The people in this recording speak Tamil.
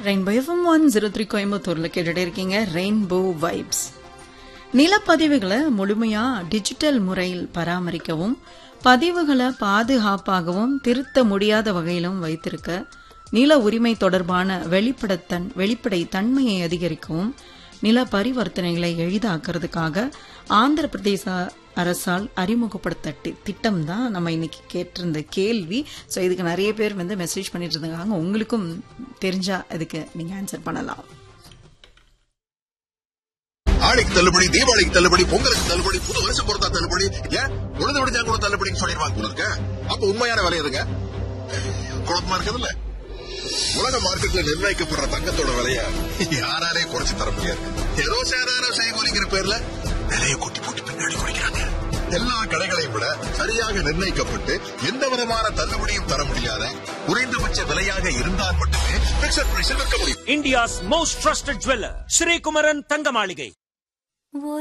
Rainbow FM one zero three கோயம்புத்தூர்ல கேட்டுட்டே இருக்கீங்க ரெயின்போ வைப்ஸ் நிலப்பதிவுகளை முழுமையா டிஜிட்டல் முறையில் பராமரிக்கவும் பதிவுகளை பாதுகாப்பாகவும் திருத்த முடியாத வகையிலும் வைத்திருக்க நில உரிமை தொடர்பான வெளிப்படத்தன் வெளிப்படை தன்மையை அதிகரிக்கவும் நில பரிவர்த்தனைகளை எளிதாக்குறதுக்காக ஆந்திர பிரதேச அரசால் அறிமுகப்படுத்த தி- திட்டம் தான் நம்ம இன்னைக்கு கேட்டிருந்த கேள்வி ஸோ இதுக்கு நிறைய பேர் வந்து மெசேஜ் பண்ணிட்டு இருக்காங்க உங்களுக்கும் தெரிஞ்சா இதுக்கு நீங்க ஆன்சர் பண்ணலாம் ஆடிக்கு தள்ளுபடி தீபாவளிக்கு தள்ளுபடி பொங்கலுக்கு தள்ளுபடி புது வருஷம் பொறுத்தா தள்ளுபடி ஏன் உழுது விடுஞ்சா கூட தள்ளுபடின்னு சொல்லிடுவாங்க போல இருக்க அப்ப உண்மையான விலை எதுங்க குழப்பமா இருக்குதுல்ல உலக மார்க்கெட்ல நிர்ணயிக்கப்படுற தங்கத்தோட விலைய யாராலே குறைச்சு தர முடியாது ஏதோ சேதாரம் செய்கூலிங்கிற பேர்ல விலையை கூட்டி போட்டு பின்னாடி குறைக்கிறாங்க எல்லா கடைகளையும் விட சரியாக நிர்ணயிக்கப்பட்டு எந்த விதமான தள்ளுபடியும் தர முடியாத குறைந்தபட்ச விலையாக இருந்தால் மட்டுமே பிக்சர் பிரைஸில் விற்க முடியும் India's most trusted jeweler, Sri Kumaran Tanga Maligai.